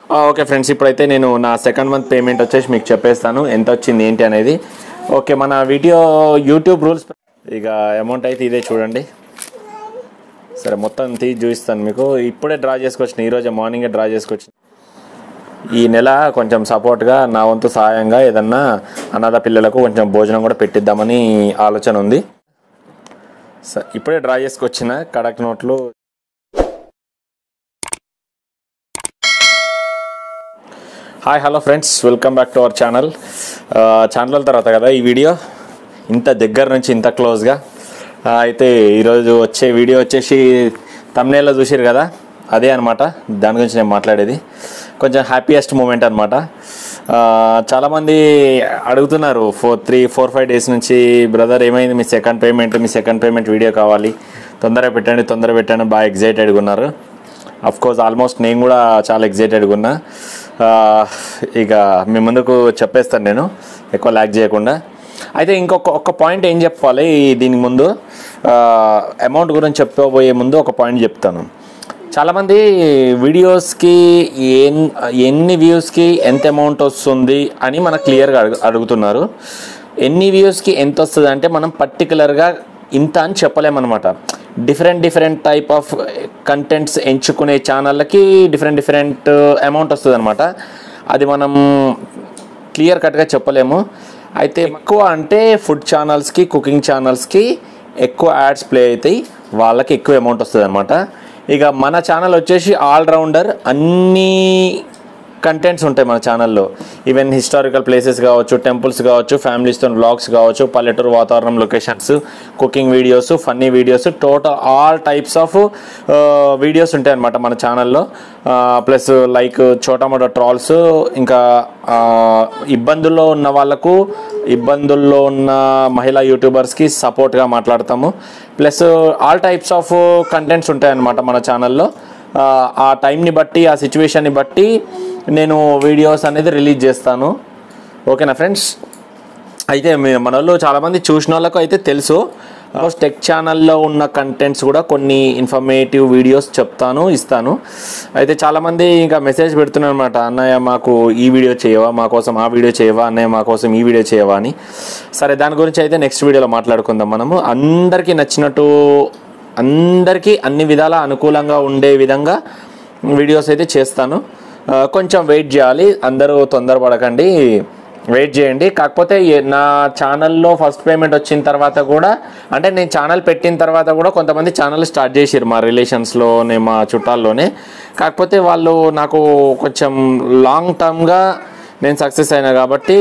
okay friends ఇప్పుడైతే నేను నా సెకండ్ మంత్ పేమెంట్ వచ్చేసి మీకు చెప్పేస్తాను ఎంత వచ్చింది ఏంటి అనేది ఓకే మన వీడియో యూట్యూబ్ రూల్స్ ఇక అమౌంట్ అయితే ఇదే చూడండి సరే మొత్తం తీసి చూపిస్తాను మీకు ఇప్పుడే డ్రా చేసుకొచ్చిన ఈరోజే మార్నింగే డ్రా చేసుకొచ్చిన ఈ నెల కొంచెం సపోర్ట్గా నా వంతు సహాయంగా ఏదన్నా అనాథ పిల్లలకు కొంచెం భోజనం కూడా పెట్టిద్దామని ఆలోచన ఉంది స- ఇప్పుడే డ్రా చేసుకొచ్చిన కడక్ నోట్లు hi hello friends welcome back to our channel channel తర్వాత కదా ఈ వీడియో ఇంత దగ్గర నుంచి ఇంత క్లోజ్గా ఆ, అయితే ఈరోజు వచ్చే వీడియో వచ్చేసి తమ్నేలో చూసిరు కదా అదే అనమాట దాని గురించి నేను మాట్లాడేది కొంచెం హ్యాపీయెస్ట్ మూమెంట్ అనమాట చాలామంది అడుగుతున్నారు four three four five days నుంచి బ్రదర్ ఏమైంది మీ సెకండ్ పేమెంట్ మీ సెకండ్ పేమెంట్ వీడియో కావాలి తొందరగా పెట్టండి తొందరగా పెట్టండి బాగా ఎగ్జైటెడ్గా ఉన్నారు అఫ్ కోర్స్ ఆల్మోస్ట్ నేను కూడా చాలా ఎగ్జైటెడ్గా ఉన్నా ఆ, ఇక మీ ముందుకు చెప్పేస్తాను నేను ఎక్కువ ల్యాక్ చేయకుండా అయితే ఇంకొక ఒక పాయింట్ ఏం చెప్పాలి ఈ దీనికి ముందు అమౌంట్ గురించి చెప్పబోయే ముందు ఒక పాయింట్ చెప్తాను చాలామంది వీడియోస్కి ఎన్ ఎన్ని వ్యూస్కి ఎంత అమౌంట్ వస్తుంది అని మనకు క్లియర్గా అడుగు అడుగుతున్నారు ఎన్ని వ్యూస్కి ఎంత వస్తుంది అంటే మనం పర్టికులర్గా ఇంత అని చెప్పలేమన్నమాట different different type of contents ఎంచుకునే ఛానళ్ళకి డిఫరెంట్ డిఫరెంట్ అమౌంట్ వస్తుంది అనమాట అది మనం క్లియర్ కట్గా చెప్పలేము అయితే ఎక్కువ అంటే ఫుడ్ ఛానల్స్కి కుకింగ్ ఛానల్స్కి ఎక్కువ యాడ్స్ ప్లే అవుతాయి వాళ్ళకి ఎక్కువ అమౌంట్ వస్తుంది అనమాట ఇక మన ఛానల్ వచ్చేసి ఆల్రౌండర్ అన్నీ కంటెంట్స్ ఉంటాయి మన ఛానల్లో ఈవెన్ హిస్టారికల్ ప్లేసెస్ కావచ్చు టెంపుల్స్ కావచ్చు ఫ్యామిలీస్తో వ్లాగ్స్ కావచ్చు పల్లెటూరు వాతావరణం locations cooking videos funny videos total all types of videos ఉంటాయి అనమాట మన ఛానల్లో ప్లస్ లైక్ చోటామోటో ట్రాల్స్ ఇంకా ఆ, ఇబ్బందుల్లో ఉన్న వాళ్ళకు ఇబ్బందుల్లో ఉన్న మహిళా యూట్యూబర్స్కి సపోర్ట్గా మాట్లాడతాము plus all types of contents ఉంటాయి అన్నమాట మన ఛానల్లో ఆ, ఆ టైంని బట్టి ఆ సిచ్యువేషన్ని బట్టి నేను వీడియోస్ అనేది రిలీజ్ చేస్తాను ఓకేనా ఫ్రెండ్స్ అయితే మీ- మన వాళ్ళు చాలామంది చూసిన వాళ్ళకు అయితే తెలుసు టెక్ ఛానల్లో ఉన్న కంటెంట్స్ కూడా కొన్ని ఇన్ఫర్మేటివ్ వీడియోస్ చెప్తాను ఇస్తాను అయితే చాలామంది ఇంకా మెసేజ్ పెడుతున్నారు అనమాట అన్నయ్య మాకు ఈ వీడియో చేయవా మా కోసం ఆ వీడియో చేయవా అన్నయ్య మా కోసం ఈ వీడియో చేయవా అని సరే దాని గురించి అయితే నెక్స్ట్ వీడియోలో మాట్లాడుకుందాం మనము అందరికీ నచ్చినట్టు అందరికీ అన్ని విధాల అనుకూలంగా ఉండే విధంగా వీడియోస్ అయితే చేస్తాను ఆ, కొంచెం వెయిట్ చేయాలి అందరూ తొందరపడకండి వెయిట్ చేయండి కాకపోతే ఏ- నా ఛానల్లో ఫస్ట్ పేమెంట్ వచ్చిన తర్వాత కూడా అంటే నేను ఛానల్ పెట్టిన తర్వాత కూడా కొంతమంది ఛానల్ స్టార్ట్ చేసిరు మా రిలేషన్స్లోనే మా చుట్టాల్లోనే కాకపోతే వాళ్ళు నాకు కొంచెం లాంగ్ టర్మ్గా నేను సక్సెస్ అయినా కాబట్టి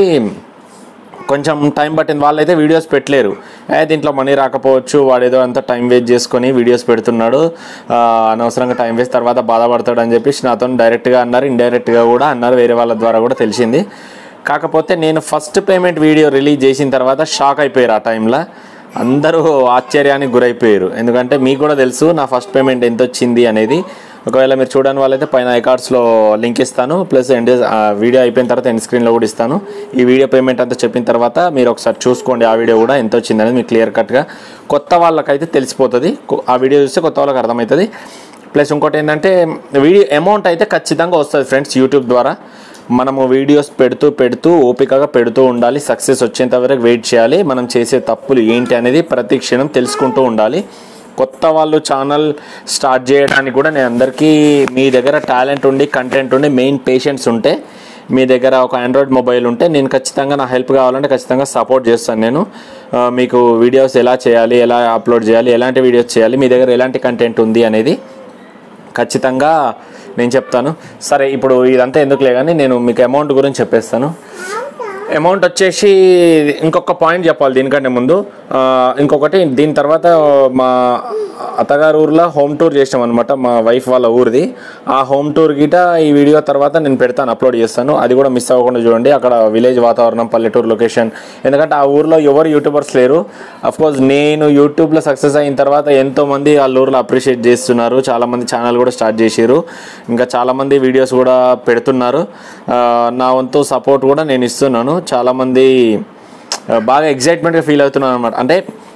కొంచెం టైం పట్టింది వాళ్ళైతే వీడియోస్ పెట్టలేరు ఏ దీంట్లో మనీ రాకపోవచ్చు వాడు ఏదో అంత టైం వేస్ట్ చేసుకొని వీడియోస్ పెడుతున్నాడు ఆ, అనవసరంగా టైం వేస్ట్ తర్వాత బాధపడతాడు అని చెప్పేసి నాతో డైరెక్ట్గా అన్నారు ఇండైరెక్ట్గా కూడా అన్నారు వేరే వాళ్ళ ద్వారా కూడా తెలిసింది కాకపోతే నేను ఫస్ట్ పేమెంట్ వీడియో రిలీజ్ చేసిన తర్వాత షాక్ అయిపోయారు ఆ టైంలో అందరూ ఆశ్చర్యానికి గురైపోయారు ఎందుకంటే మీకు కూడా తెలుసు నా ఫస్ట్ పేమెంట్ ఎంత వచ్చింది అనేది ఒకవేళ మీరు చూడని వాళ్ళైతే పైన ఐకార్డ్స్లో లింక్ ఇస్తాను ప్లస్ ఎండ్ వీడియో అయిపోయిన తర్వాత ఎండ్ స్క్రీన్లో కూడా ఇస్తాను ఈ వీడియో పేమెంట్ అంతా చెప్పిన తర్వాత మీరు ఒకసారి చూసుకోండి ఆ వీడియో కూడా ఎంత వచ్చింది అనేది మీకు క్లియర్ కట్గా కొత్త వాళ్ళకైతే తెలిసిపోతుంది కొ- ఆ వీడియో చూస్తే కొత్త వాళ్ళకి అర్థమవుతుంది ప్లస్ ఇంకోటి ఏంటంటే వీడియో అమౌంట్ అయితే ఖచ్చితంగా వస్తుంది ఫ్రెండ్స్ యూట్యూబ్ ద్వారా మనము వీడియోస్ పెడుతూ పెడుతూ ఓపికగా పెడుతూ ఉండాలి సక్సెస్ వచ్చేంత వరకు వెయిట్ చేయాలి మనం చేసే తప్పులు ఏంటి అనేది ప్రతి క్షణం తెలుసుకుంటూ ఉండాలి కొత్త వాళ్ళు ఛానల్ స్టార్ట్ చేయడానికి కూడా నేను అందరికీ మీ దగ్గర టాలెంట్ ఉండి కంటెంట్ ఉండి మెయిన్ పేషెంట్స్ ఉంటే మీ దగ్గర ఒక ఆండ్రాయిడ్ మొబైల్ ఉంటే నేను ఖచ్చితంగా నా హెల్ప్ కావాలంటే ఖచ్చితంగా సపోర్ట్ చేస్తాను నేను ఆ, మీకు వీడియోస్ ఎలా చేయాలి ఎలా అప్లోడ్ చేయాలి ఎలాంటి వీడియోస్ చేయాలి మీ దగ్గర ఎలాంటి కంటెంట్ ఉంది అనేది ఖచ్చితంగా నేను చెప్తాను సరే ఇప్పుడు ఇదంతా ఎందుకులే కానీ నేను మీకు అమౌంట్ గురించి చెప్పేస్తాను అమౌంట్ వచ్చేసి ఇంకొక పాయింట్ చెప్పాలి దీనికంటే ముందు ఆ, ఇంకొకటి దీని తర్వాత మా అత్తగారు ఊర్లో హోమ్ టూర్ చేసినాం అనమాట మా వైఫ్ వాళ్ళ ఊరిది ఆ హోమ్ టూర్ గిట ఈ వీడియో తర్వాత నేను పెడతాను అప్లోడ్ చేస్తాను అది కూడా మిస్ అవ్వకుండా చూడండి అక్కడ విలేజ్ వాతావరణం పల్లెటూరు లొకేషన్ ఎందుకంటే ఆ ఊర్లో ఎవరు యూట్యూబర్స్ లేరు కోర్స్ నేను యూట్యూబ్లో సక్సెస్ అయిన తర్వాత ఎంతో మంది వాళ్ళ ఊర్లో అప్రిషియేట్ చేస్తున్నారు చాలా మంది ఛానల్ కూడా స్టార్ట్ చేసారు ఇంకా చాలా మంది వీడియోస్ కూడా పెడుతున్నారు ఆ, నా వంతు సపోర్ట్ కూడా నేను ఇస్తున్నాను చాలా మంది ఆ, బాగా ఎగ్జైట్మెంట్గా ఫీల్ అవుతున్నాను అనమాట అంటే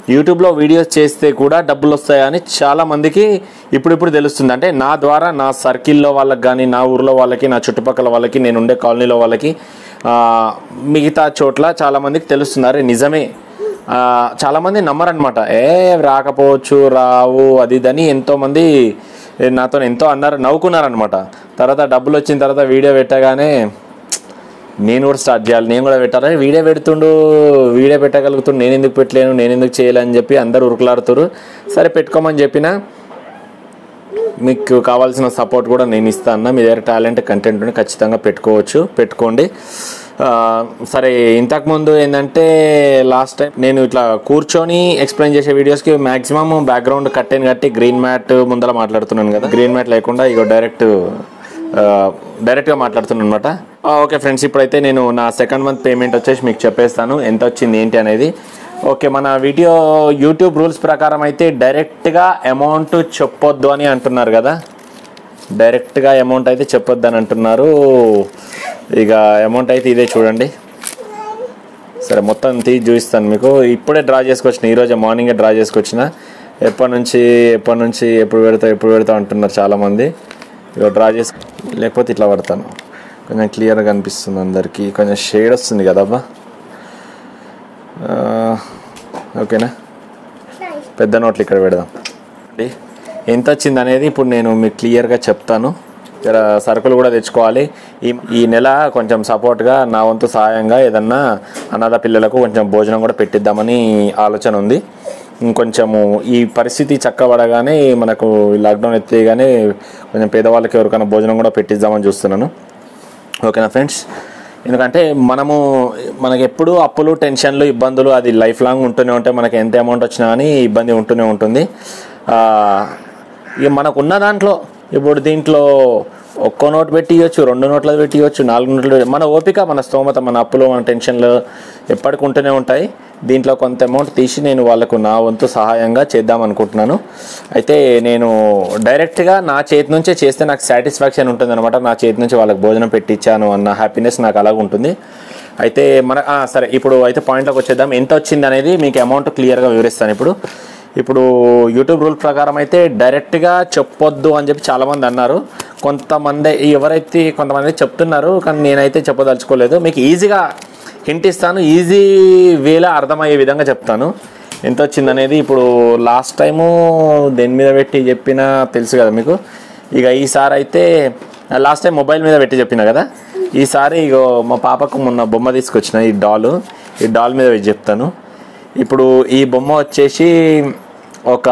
యూట్యూబ్లో వీడియోస్ చేస్తే కూడా డబ్బులు వస్తాయని చాలా మందికి ఇప్పుడిప్పుడు తెలుస్తుంది అంటే నా ద్వారా నా సర్కిల్లో వాళ్ళకి కానీ నా ఊర్లో వాళ్ళకి నా చుట్టుపక్కల వాళ్ళకి నేను ఉండే కాలనీలో వాళ్ళకి ఆ, మిగతా చోట్ల చాలా మందికి తెలుస్తుంది అరే నిజమే ఆ, చాలా మంది నమ్మరనమాట ఏ రాకపోవచ్చు రావు అది ఇదని ఎంతోమంది నాతో ఎంతో అన్నారు నవ్వుకున్నారనమాట తర్వాత డబ్బులు వచ్చిన తర్వాత వీడియో పెట్టగానే నేను కూడా స్టార్ట్ చేయాలి నేను కూడా పెట్టాలి వీడియో పెడుతుండు వీడియో పెట్టగలుగుతుండు నేను ఎందుకు పెట్టలేను నేను ఎందుకు చేయాలని చెప్పి అందరు ఉరుకులాడుతురు సరే పెట్టుకోమని చెప్పిన మీకు కావాల్సిన సపోర్ట్ కూడా నేను ఇస్తాను అన్న మీ దగ్గర టాలెంట్ కంటెంట్ ఉంటే ఖచ్చితంగా పెట్టుకోవచ్చు పెట్టుకోండి ఆ, సరే ఇంతకుముందు ఏంటంటే లాస్ట్ టైం నేను ఇట్లా కూర్చొని ఎక్స్ప్లెయిన్ చేసే వీడియోస్కి మాక్సిమం బ్యాక్గ్రౌండ్ కట్టెన్ కట్టి గ్రీన్ మ్యాట్ ముందర మాట్లాడుతున్నాను కదా గ్రీన్ మ్యాట్ లేకుండా ఇక డైరెక్ట్ డైరెక్ట్గా మాట్లాడుతున్నాను అనమాట ఓకే ఫ్రెండ్స్ ఇప్పుడైతే నేను నా సెకండ్ మంత్ పేమెంట్ వచ్చేసి మీకు చెప్పేస్తాను ఎంత వచ్చింది ఏంటి అనేది ఓకే మన వీడియో యూట్యూబ్ రూల్స్ ప్రకారం అయితే డైరెక్ట్గా అమౌంట్ చెప్పొద్దు అని అంటున్నారు కదా డైరెక్ట్గా అమౌంట్ అయితే చెప్పొద్దు అని అంటున్నారు ఇక అమౌంట్ అయితే ఇదే చూడండి సరే మొత్తం తీసి చూపిస్తాను మీకు ఇప్పుడే డ్రా చేసుకొచ్చిన ఈరోజు మార్నింగే డ్రా చేసుకొచ్చిన ఎప్పటి నుంచి ఎప్పటి నుంచి ఎప్పుడు పెడతా ఎప్పుడు పెడతా అంటున్నారు చాలామంది ఇక డ్రా చేసి లేకపోతే ఇట్లా పడతాను కొంచెం క్లియర్గా కనిపిస్తుంది అందరికీ కొంచెం షేడ్ వస్తుంది కదా అబ్బా ఆ, ఓకేనా పెద్ద నోట్లు ఇక్కడ పెడదాం అండి, ఎంత వచ్చింది అనేది ఇప్పుడు నేను మీకు క్లియర్గా చెప్తాను జర సరుకులు కూడా తెచ్చుకోవాలి ఈ ఈ నెల కొంచెం సపోర్ట్గా నా వంతు సహాయంగా ఏదన్నా అనాథ పిల్లలకు కొంచెం భోజనం కూడా పెట్టిద్దామని ఆలోచన ఉంది ఇంకొంచెము ఈ పరిస్థితి చక్కబడగానే మనకు ఈ లాక్డౌన్ ఎత్తేగానే కొంచెం పేదవాళ్ళకి ఎవరికైనా భోజనం కూడా పెట్టిద్దామని చూస్తున్నాను ఓకేనా ఫ్రెండ్స్ ఎందుకంటే మనము మనకి ఎప్పుడు అప్పులు టెన్షన్లు ఇబ్బందులు అది లైఫ్ లాంగ్ ఉంటూనే ఉంటాయి మనకి ఎంత అమౌంట్ వచ్చినా కానీ ఇబ్బంది ఉంటూనే ఉంటుంది ఆ, ఇక మనకు ఉన్న దాంట్లో ఇప్పుడు దీంట్లో ఒక్కో నోట్ పెట్టి ఇవ్వచ్చు రెండు నోట్లు పెట్టి ఇవ్వచ్చు నాలుగు నోట్లు పెట్టి- మన ఓపిక మన స్తోమత మన అప్పులు మన టెన్షన్లు ఎప్పటికి ఉంటూనే ఉంటాయి దీంట్లో కొంత అమౌంట్ తీసి నేను వాళ్ళకు నా వంతు సహాయంగా చేద్దాం అనుకుంటున్నాను అయితే నేను డైరెక్ట్గా నా చేతి నుంచే చేస్తే నాకు సాటిస్ఫాక్షన్ ఉంటుంది అనమాట నా చేతి నుంచి వాళ్ళకి భోజనం పెట్టించాను అన్న హ్యాపీనెస్ నాకు అలాగ ఉంటుంది అయితే మన ఆ, సరే ఇప్పుడు అయితే పాయింట్లోకి వచ్చేద్దాం ఎంత వచ్చింది అనేది మీకు అమౌంట్ క్లియర్గా వివరిస్తాను ఇప్పుడు ఇప్పుడు యూట్యూబ్ రూల్ ప్రకారం అయితే డైరెక్ట్గా చెప్పొద్దు అని చెప్పి చాలామంది అన్నారు కొంతమంది ఎవరైతే కొంతమంది చెప్తున్నారు కానీ నేనైతే చెప్పదలుచుకోలేదు మీకు ఈజీగా హింట్ ఇస్తాను ఈజీ వేలా అర్థమయ్యే విధంగా చెప్తాను ఎంత వచ్చింది అనేది ఇప్పుడు లాస్ట్ టైము దేని మీద పెట్టి చెప్పినా తెలుసు కదా మీకు ఇక ఈసారి అయితే లాస్ట్ టైం మొబైల్ మీద పెట్టి చెప్పిన కదా ఈసారి ఇగో మా పాపకు మొన్న బొమ్మ తీసుకొచ్చిన ఈ డాల్ ఈ డాల్ మీద పెట్టి చెప్తాను ఇప్పుడు ఈ బొమ్మ వచ్చేసి ఒక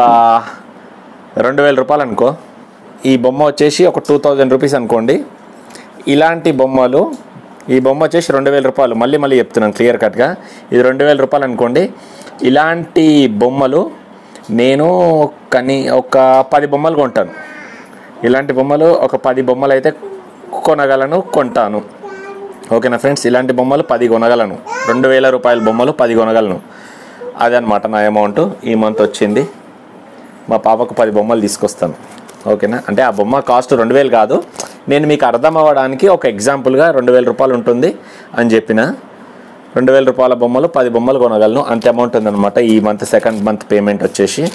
రెండు వేల రూపాయలు అనుకో ఈ బొమ్మ వచ్చేసి ఒక టూ థౌజండ్ రూపీస్ అనుకోండి ఇలాంటి బొమ్మలు ఈ బొమ్మ వచ్చేసి రెండు వేల రూపాయలు మళ్ళీ మళ్ళీ చెప్తున్నాను క్లియర్ కట్గా ఇది రెండు వేల రూపాయలు అనుకోండి ఇలాంటి బొమ్మలు నేను కనీ ఒక పది బొమ్మలు కొంటాను ఇలాంటి బొమ్మలు ఒక పది బొమ్మలు అయితే కొనగలను కొంటాను ఓకేనా ఫ్రెండ్స్ ఇలాంటి బొమ్మలు పది కొనగలను రెండు వేల రూపాయల బొమ్మలు పది కొనగలను అదనమాట నా అమౌంట్ ఈ మంత్ వచ్చింది మా పాపకు పది బొమ్మలు తీసుకొస్తాను ఓకేనా అంటే ఆ బొమ్మ కాస్ట్ రెండు వేలు కాదు నేను మీకు అర్థం అవ్వడానికి ఒక ఎగ్జాంపుల్గా రెండు వేల రూపాయలు ఉంటుంది అని చెప్పిన రెండు వేల రూపాయల బొమ్మలు పది బొమ్మలు కొనగలను అంత అమౌంట్ ఉందన్నమాట ఈ మంత్ సెకండ్ మంత్ పేమెంట్ వచ్చేసి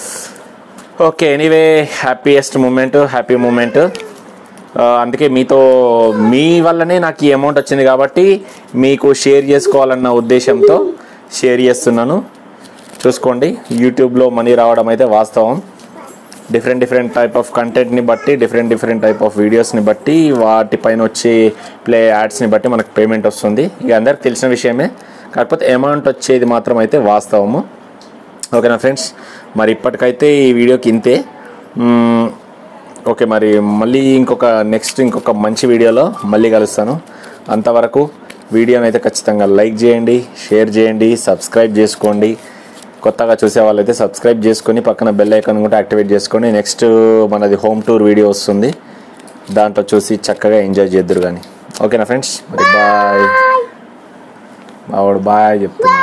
okay anyway happiest moment happy moment అందుకే మీతో మీ వల్లనే నాకు ఈ అమౌంట్ వచ్చింది కాబట్టి మీకు షేర్ చేసుకోవాలన్న ఉద్దేశంతో షేర్ చేస్తున్నాను చూసుకోండి యూట్యూబ్లో మనీ రావడం అయితే వాస్తవం డిఫరెంట్ డిఫరెంట్ టైప్ ఆఫ్ కంటెంట్ని బట్టి డిఫరెంట్ డిఫరెంట్ టైప్ ఆఫ్ వీడియోస్ని బట్టి వాటిపైన వచ్చే ప్లే యాడ్స్ని బట్టి మనకు పేమెంట్ వస్తుంది ఇక అందరికి తెలిసిన విషయమే కాకపోతే అమౌంట్ వచ్చేది మాత్రం అయితే వాస్తవము ఓకేనా ఫ్రెండ్స్ మరి ఇప్పటికైతే ఈ వీడియోకి ఇంతే మ్మ్, ఓకే మరి మళ్ళీ ఇంకొక నెక్స్ట్ ఇంకొక మంచి వీడియోలో మళ్ళీ కలుస్తాను అంతవరకు వీడియోని అయితే ఖచ్చితంగా లైక్ చేయండి షేర్ చేయండి సబ్స్క్రైబ్ చేసుకోండి కొత్తగా చూసే వాళ్ళైతే సబ్స్క్రైబ్ చేసుకొని పక్కన బెల్ ఐకాన్ కూడా యాక్టివేట్ చేసుకొని నెక్స్ట్ మనది హోమ్ టూర్ వీడియో వస్తుంది దాంట్లో చూసి చక్కగా ఎంజాయ్ చేద్దరు కానీ ఓకేనా ఫ్రెండ్స్ మరి బాయ్ మావాడు బాయ్ చెప్తున్నా